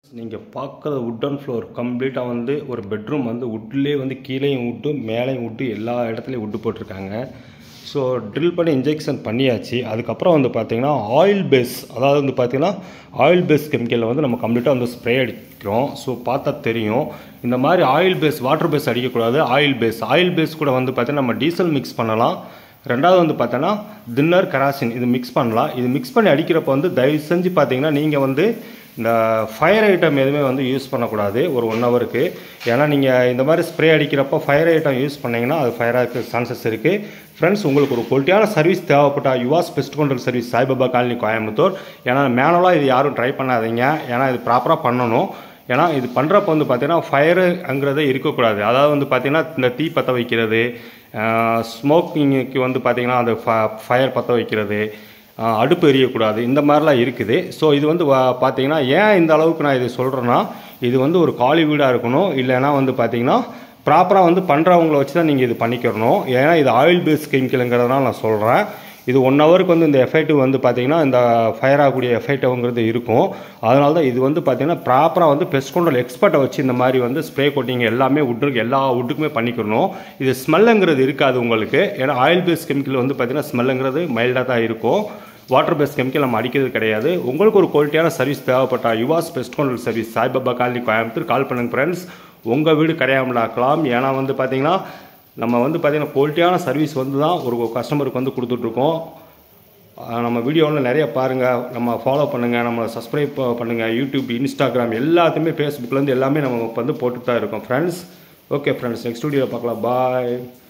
நீங்கள் பார்க்குறது wooden floor கம்ப்ளீட்டாக வந்து ஒரு பெட்ரூம் வந்து வுட்லேயே வந்து கீழேயும் வுட்டு மேலேயும் வுட்டு எல்லா இடத்துலையும் வுட்டு போட்டிருக்காங்க ஸோ ட்ரில் பண்ணி இன்ஜெக்ஷன் பண்ணியாச்சு அதுக்கப்புறம் வந்து பார்த்தீங்கன்னா ஆயில் பேஸ் அதாவது வந்து பார்த்தீங்கன்னா ஆயில் பேஸ் கெமிக்கலில் வந்து நம்ம கம்ப்ளீட்டாக வந்து ஸ்ப்ரே அடிக்கிறோம் ஸோ பார்த்தா தெரியும் இந்த மாதிரி ஆயில் பேஸ் வாட்டர் பேஸ் அடிக்கக்கூடாது ஆயில் பேஸ் ஆயில் பேஸ் கூட வந்து பார்த்தீங்கன்னா நம்ம டீசல் மிக்ஸ் பண்ணலாம் ரெண்டாவது வந்து பார்த்தோன்னா தின்னர் கராசின் இது மிக்ஸ் பண்ணலாம் இது மிக்ஸ் பண்ணி அடிக்கிறப்ப வந்து தயவு செஞ்சு பார்த்தீங்கன்னா நீங்கள் வந்து இந்த ஃபயர் ஐட்டம் எதுவுமே வந்து யூஸ் பண்ணக்கூடாது ஒரு ஒன் ஹவருக்கு ஏன்னா நீங்கள் இந்த மாதிரி ஸ்ப்ரே அடிக்கிறப்போ ஃபயர் ஐட்டம் யூஸ் பண்ணிங்கன்னா அது ஃபயர் ஆக சான்சஸ் இருக்குது ஃப்ரெண்ட்ஸ் உங்களுக்கு ஒரு குவாலிட்டியான சர்வீஸ் தேவைப்பட்டா யுவாஸ் pest control service Saibaba colony Coimbatore ஏன்னா மேனுவலாக இது யாரும் ட்ரை பண்ணாதீங்க ஏன்னா இது ப்ராப்பராக பண்ணணும் ஏன்னா இது பண்ணுறப்ப வந்து பார்த்தீங்கன்னா ஃபயருங்கிறதே இருக்கக்கூடாது அதாவது வந்து பார்த்தீங்கன்னா இந்த தீ பற்ற வைக்கிறது ஸ்மோக்கிங்க்கு வந்து பார்த்தீங்கன்னா அந்த ஃபயர் பற்ற வைக்கிறது ஆஹ் அடுப்பு எரியக்கூடாது இந்த மாதிரிலாம் இருக்குது ஸோ இது வந்து வா- பார்த்தீங்கன்னா ஏன் இந்த அளவுக்கு நான் இது சொல்கிறேன்னா இது வந்து ஒரு காலி வீடாக இருக்கணும் இல்லைன்னா வந்து பார்த்தீங்கன்னா ப்ராப்பராக வந்து பண்ணுறவங்கள வச்சு தான் நீங்கள் இது பண்ணிக்கிறணும் ஏன்னா இது ஆயில் பேஸ் கெமிக்கலுங்கிறதுனால நான் சொல்கிறேன் இது ஒன் ஹவருக்கு வந்து இந்த எஃபெக்ட் வந்து பார்த்தீங்கன்னா இந்த ஃபயர் ஆகக்கூடிய எஃபெக்ட்டுங்கிறது இருக்கும் அதனால தான் இது வந்து பார்த்தீங்கன்னா ப்ராப்பராக வந்து பெஸ்ட் கண்ட்ரோல் எக்ஸ்பர்ட்டை வச்சு இந்த மாதிரி வந்து ஸ்ப்ரே கோட்டிங் எல்லாமே வுட்டுக்கு எல்லா வுட்டுக்குமே பண்ணிக்கணும் இது ஸ்மெல்லுங்கிறது இருக்காது உங்களுக்கு ஏன்னா ஆயில் பேஸ் கெமிக்கல் வந்து பார்த்தீங்கன்னா ஸ்மெல்லுங்கிறது மைல்டாக தான் இருக்கும் வாட்டர் பேஸ் கெமிக்கல் நம்ம அடிக்கிறது கிடையாது உங்களுக்கு ஒரு குவாலிட்டியான சர்வீஸ் தேவைப்பட்டா யுவாஸ் pest control service Saibaba colony Coimbatore call பண்ணுங்க ஃப்ரெண்ட்ஸ் உங்கள் வீடு கரையாமலாக்கலாம் ஏன்னா வந்து பார்த்தீங்கன்னா நம்ம வந்து பார்த்தீங்கன்னா குவாலிட்டியான சர்வீஸ் வந்து தான் ஒரு கஸ்டமருக்கு வந்து கொடுத்துட்ருக்கோம் ஆஹ் நம்ம வீடியோவில் நிறைய பாருங்கள் நம்ம ஃபாலோ பண்ணுங்கள் நம்மளை சப்ஸ்கிரைப் பண்ணுங்கள் யூடியூப் இன்ஸ்டாகிராம் எல்லாத்தையுமே ஃபேஸ்புக்லேருந்து எல்லாமே நம்ம வந்து போட்டு தான் இருக்கோம் friends okay friends next video பார்க்கலாம் பாய்